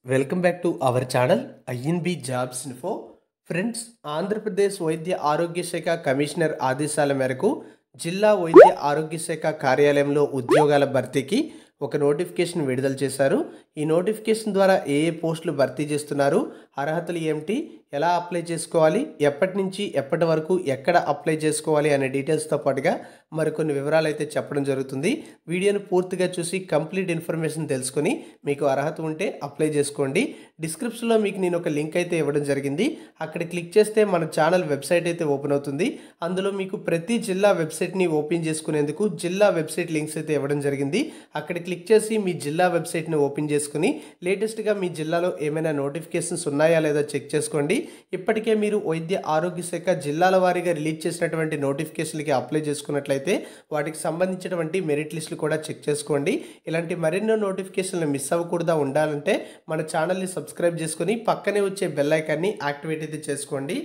welcome back to our channel INB jobs info friends Andhra Pradesh వైద్య ఆరోగ్య శాఖ కమిషనర్ ఆదేశాల మేరకు జిల్లా వైద్య ఆరోగ్య శాఖ కార్యాలయంలో ఉద్యోగాల భర్తీకి ఒక నోటిఫికేషన్ విడుదల చేశారు ఈ నోటిఫికేషన్ ద్వారా ఏ ఏ పోస్టులు భర్తీ చేస్తున్నారు అర్హతలు ఏమిటి ఎలా అప్లై చేసుకోవాలి ఎప్పటి నుంచి ఎప్పటి వరకు ఎక్కడ అప్లై చేసుకోవాలి అనే డీటెయిల్స్తో పాటుగా మరికొన్ని వివరాలు అయితే చెప్పడం జరుగుతుంది వీడియోను పూర్తిగా చూసి కంప్లీట్ ఇన్ఫర్మేషన్ తెలుసుకొని మీకు అర్హత ఉంటే అప్లై చేసుకోండి డిస్క్రిప్షన్లో మీకు నేను ఒక లింక్ అయితే ఇవ్వడం జరిగింది అక్కడ క్లిక్ చేస్తే మన ఛానల్ వెబ్సైట్ అయితే ఓపెన్ అవుతుంది అందులో మీకు ప్రతి జిల్లా వెబ్సైట్ని ఓపెన్ చేసుకునేందుకు జిల్లా వెబ్సైట్ లింక్స్ అయితే ఇవ్వడం జరిగింది అక్కడ క్లిక్ చేసి మీ జిల్లా వెబ్సైట్ని ఓపెన్ చేసుకుని లేటెస్ట్గా మీ జిల్లాలో ఏమైనా నోటిఫికేషన్స్ ఉన్నాయా లేదా చెక్ చేసుకోండి ఇప్పటికే మీరు వైద్య ఆరోగ్య శాఖ జిల్లాల వారీగా రిలీజ్ చేసినటువంటి నోటిఫికేషన్లకి అప్లై చేసుకున్నట్లయితే వాటికి సంబంధించినటువంటి మెరిట్ లిస్టులు కూడా చెక్ చేసుకోండి ఇలాంటి మరెన్నో నోటిఫికేషన్లు మిస్ అవ్వకూడదా ఉండాలంటే మన ఛానల్ని సబ్స్క్రైబ్ చేసుకొని పక్కనే వచ్చే బెల్ ఐకాన్ని యాక్టివేట్ అయితే చేసుకోండి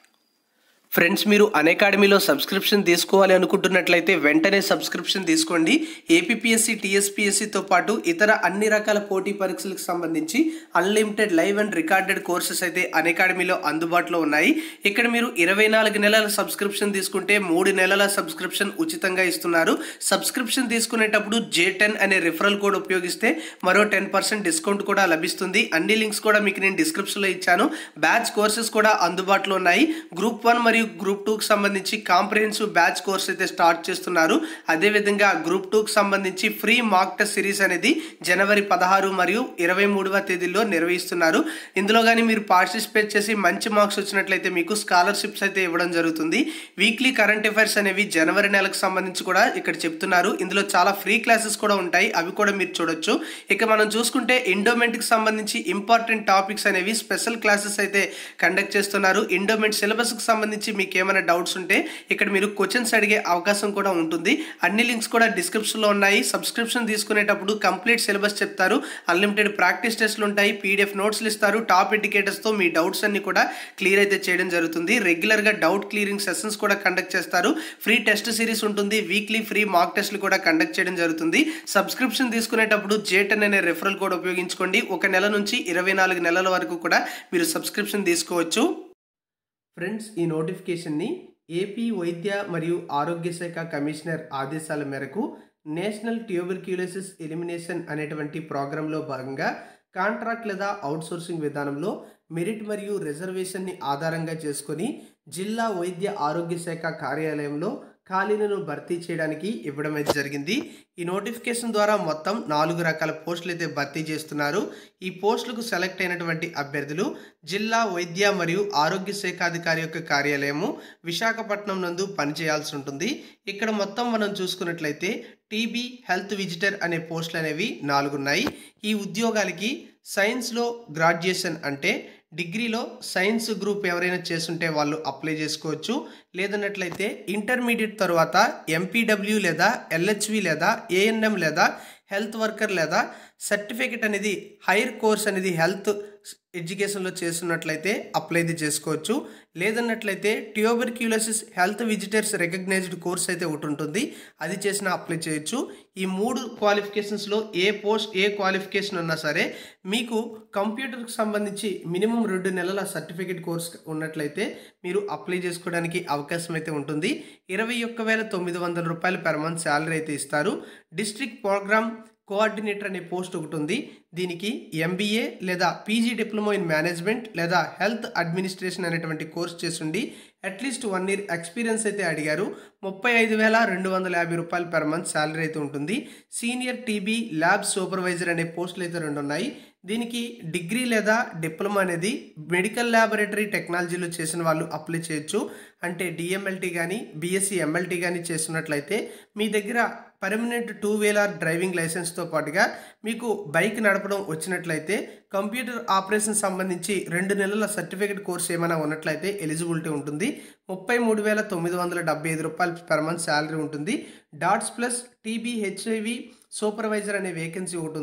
ఫ్రెండ్స్ మీరు అకాడమీలో సబ్స్క్రిప్షన్ తీసుకోవాలి అనుకుంటున్నట్లయితే వెంటనే సబ్స్క్రిప్షన్ తీసుకోండి ఏపీఎస్సి టీఎస్పీఎస్సితో పాటు ఇతర అన్ని రకాల పోటీ పరీక్షలకు సంబంధించి unlimited live and recorded courses అయితే అకాడమీలో అందుబాటులో ఉన్నాయి ఇక్కడ మీరు ఇరవై నాలుగు నెలల సబ్స్క్రిప్షన్ తీసుకుంటే మూడు నెలల సబ్స్క్రిప్షన్ ఉచితంగా ఇస్తున్నారు సబ్స్క్రిప్షన్ తీసుకునేటప్పుడు జే టెన్ అనే రిఫరల్ కోడ్ ఉపయోగిస్తే మరో టెన్ పర్సెంట్ డిస్కౌంట్ కూడా లభిస్తుంది అన్ని లింక్స్ కూడా మీకు నేను డిస్క్రిప్షన్లో ఇచ్చాను బ్యాచ్ కోర్సెస్ కూడా అందుబాటులో ఉన్నాయి గ్రూప్ వన్ మరియు గ్రూప్ టూకి సంబంధించి కాంప్రహెన్సివ్ బ్యాచ్ కోర్స్ అయితే స్టార్ట్ చేస్తున్నారు అదేవిధంగా గ్రూప్ టూకి సంబంధించి ఫ్రీ మాక్ టెస్ట్ సిరీస్ అనేది జనవరి పదహారు మరియు ఇరవై మూడవ తేదీల్లో నిర్వహిస్తున్నారు ఇందులో కానీ మీరు పార్టిసిపేట్ చేసి మంచి మార్క్స్ వచ్చినట్లయితే మీకు స్కాలర్షిప్స్ అయితే ఇవ్వడం జరుగుతుంది వీక్లీ కరెంట్ అఫైర్స్ అనేవి జనవరి నెలకు సంబంధించి కూడా ఇక్కడ చెప్తున్నారు ఇందులో చాలా ఫ్రీ క్లాసెస్ కూడా ఉంటాయి అవి కూడా మీరు చూడొచ్చు ఇక మనం చూసుకుంటే ఎండోమెంట్కి సంబంధించి ఇంపార్టెంట్ టాపిక్స్ అనేవి స్పెషల్ క్లాసెస్ అయితే కండక్ట్ చేస్తున్నారు ఎండోమెంట్ సిలబస్కి సంబంధించి మీకు ఏమైనా డౌట్స్ ఉంటే ఇక్కడ మీరు క్వశ్చన్స్ అడిగే అవకాశం కూడా ఉంటుంది అన్ని లింక్స్ కూడా డిస్క్రిప్షన్లో ఉన్నాయి సబ్స్క్రిప్షన్ తీసుకునేటప్పుడు కంప్లీట్ సిలబస్ చెప్తారు అన్లిమిటెడ్ ప్రాక్టీస్ టెస్ట్లు ఉంటాయి పీడిఎఫ్ నోట్స్లు ఇస్తారు టాప్ ఇండికేటర్స్తో మీ డౌట్స్ అన్ని కూడా క్లియర్ అయితే చేయడం జరుగుతుంది రెగ్యులర్గా డౌట్ క్లియరింగ్ సెషన్స్ కూడా కండక్ట్ చేస్తారు ఫ్రీ టెస్ట్ సిరీస్ ఉంటుంది వీక్లీ ఫ్రీ మాక్ టెస్ట్లు కూడా కండక్ట్ చేయడం జరుగుతుంది సబ్స్క్రిప్షన్ తీసుకునేటప్పుడు జేటన్ అనే రెఫరల్ కోడ్ ఉపయోగించుకోండి ఒక నెల నుంచి ఇరవై నాలుగు నెలల వరకు కూడా మీరు సబ్స్క్రిప్షన్ తీసుకోవచ్చు ఫ్రెండ్స్ ఈ నోటిఫికేషన్ని ఏపీ వైద్య మరియు ఆరోగ్య శాఖ కమిషనర్ ఆదేశాల మేరకు నేషనల్ ట్యూబర్క్యూలోసిస్ ఎలిమినేషన్ అనేటువంటి ప్రోగ్రాంలో భాగంగా కాంట్రాక్ట్ లేదా అవుట్సోర్సింగ్ విధానంలో మెరిట్ మరియు రిజర్వేషన్ని ఆధారంగా చేసుకొని జిల్లా వైద్య ఆరోగ్య శాఖ కార్యాలయంలో ఖాళీలను భర్తీ చేయడానికి ఇవ్వడం అయితే జరిగింది ఈ నోటిఫికేషన్ ద్వారా మొత్తం నాలుగు రకాల పోస్టులు అయితే భర్తీ చేస్తున్నారు ఈ పోస్టులకు సెలెక్ట్ అయినటువంటి అభ్యర్థులు జిల్లా వైద్య మరియు ఆరోగ్య శాఖ అధికారి యొక్క కార్యాలయము విశాఖపట్నం నందు పనిచేయాల్సి ఉంటుంది ఇక్కడ మొత్తం మనం చూసుకున్నట్లయితే టీబీ హెల్త్ విజిటర్ అనే పోస్టులు అనేవి నాలుగు ఉన్నాయి ఈ ఉద్యోగాలకి సైన్స్లో గ్రాడ్యుయేషన్ అంటే డిగ్రీలో సైన్స్ గ్రూప్ ఎవరైనా చేస్తుంటే వాళ్ళు అప్లై చేసుకోవచ్చు లేదన్నట్లయితే ఇంటర్మీడియట్ తర్వాత ఎంపీడబ్ల్యూ లేదా ఎల్హెచ్వి లేదా ఏఎన్ఎం లేదా హెల్త్ వర్కర్ లేదా సర్టిఫికెట్ అనేది హైయర్ కోర్స్ అనేది హెల్త్ ఎడ్యుకేషన్లో చేస్తున్నట్లయితే అప్లై చేసుకోవచ్చు లేదన్నట్లయితే tuberculosis health visitors recognized course అయితే ఒకటి ఉంటుంది అది చేసిన అప్లై చేయొచ్చు ఈ మూడు క్వాలిఫికేషన్స్లో ఏ పోస్ట్ ఏ క్వాలిఫికేషన్ ఉన్నా సరే మీకు కంప్యూటర్కి సంబంధించి మినిమం రెండు నెలల సర్టిఫికేట్ కోర్స్ ఉన్నట్లయితే మీరు అప్లై చేసుకోవడానికి అవకాశం అయితే ఉంటుంది ఇరవై ఒక్క వేల తొమ్మిది వందల రూపాయలు పెర్ మంత్ శాలరీ అయితే ఇస్తారు డిస్ట్రిక్ట్ ప్రోగ్రామ్ కోఆర్డినేటర్ అనే పోస్ట్ ఒకటి ఉంది దీనికి ఎంబీఏ లేదా పీజీ డిప్లొమా ఇన్ మేనేజ్మెంట్ లేదా హెల్త్ అడ్మినిస్ట్రేషన్ అనేటువంటి కోర్స్ చేసిండి అట్లీస్ట్ వన్ ఇయర్ ఎక్స్పీరియన్స్ అయితే అడిగారు ముప్పై ఐదు వేల రెండు వందల యాభై రూపాయలు పెర్ మంత్ శాలరీ అయితే ఉంటుంది సీనియర్ టీబీ ల్యాబ్ సూపర్వైజర్ అనే పోస్టులు అయితే రెండు ఉన్నాయి దీనికి డిగ్రీ లేదా డిప్లొమా అనేది మెడికల్ ల్యాబొరేటరీ టెక్నాలజీలో చేసిన వాళ్ళు అప్లై చేయొచ్చు అంటే డిఎంఎల్టీ కానీ బీఎస్సీ ఎంఎల్టీ కానీ చేస్తున్నట్లయితే మీ దగ్గర పర్మనెంట్ టూ వీలర్ డ్రైవింగ్ లైసెన్స్తో పాటుగా మీకు బైక్ నడపడం వచ్చినట్లయితే కంప్యూటర్ ఆపరేషన్ సంబంధించి రెండు నెలల సర్టిఫికేట్ కోర్స్ ఏమైనా ఉన్నట్లయితే ఎలిజిబిలిటీ ఉంటుంది ముప్పై మూడు వేల తొమ్మిది వందల డెబ్బై ఐదు రూపాయలు పర్ మంత్ శాలరీ ఉంటుంది DOTS plus TB HIV supervisor అనే వేకెన్సీ ఒకటి ఉంది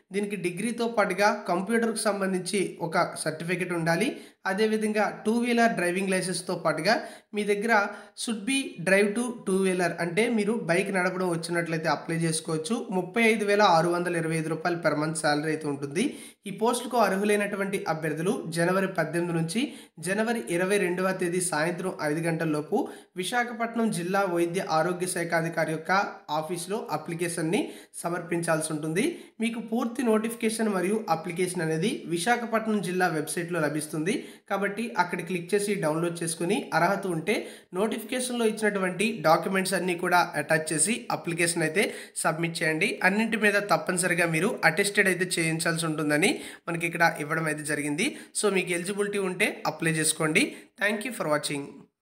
దీనికి డిగ్రీతో పాటుగా కంప్యూటర్కి సంబంధించి ఒక సర్టిఫికెట్ ఉండాలి అదేవిధంగా టూ వీలర్ డ్రైవింగ్ లైసెన్స్తో పాటుగా మీ దగ్గర should be drive to two wheeler అంటే మీరు బైక్ నడపడం వచ్చినట్లయితే అప్లై చేసుకోవచ్చు ముప్పై ఐదు వేల ఆరు వందల ఇరవై ఐదు రూపాయలు పెర్ మంత్ శాలరీ అయితే ఉంటుంది ఈ పోస్టుకు అర్హులైనటువంటి అభ్యర్థులు జనవరి పద్దెనిమిది నుంచి జనవరి ఇరవై రెండవ తేదీ సాయంత్రం ఐదు గంటల లోపు విశాఖపట్నం జిల్లా వైద్య ఆరోగ్య శాఖ అధికారి యొక్క ఆఫీస్లో అప్లికేషన్ని సమర్పించాల్సి ఉంటుంది మీకు పూర్తి నోటిఫికేషన్ మరియు అప్లికేషన్ అనేది విశాఖపట్నం జిల్లా వెబ్సైట్లో లభిస్తుంది కాబట్టి అక్కడ క్లిక్ చేసి డౌన్లోడ్ చేసుకుని అర్హత ఉంటే నోటిఫికేషన్లో ఇచ్చినటువంటి డాక్యుమెంట్స్ అన్నీ కూడా అటాచ్ చేసి అప్లికేషన్ అయితే సబ్మిట్ చేయండి అన్నింటి మీద తప్పనిసరిగా మీరు అటెస్టెడ్ అయితే చేయించాల్సి ఉంటుందని మనకి ఇక్కడ ఇవ్వడం అయితే జరిగింది సో మీకు ఎలిజిబిలిటీ ఉంటే అప్లై చేసుకోండి థ్యాంక్ యూ ఫర్ వాచింగ్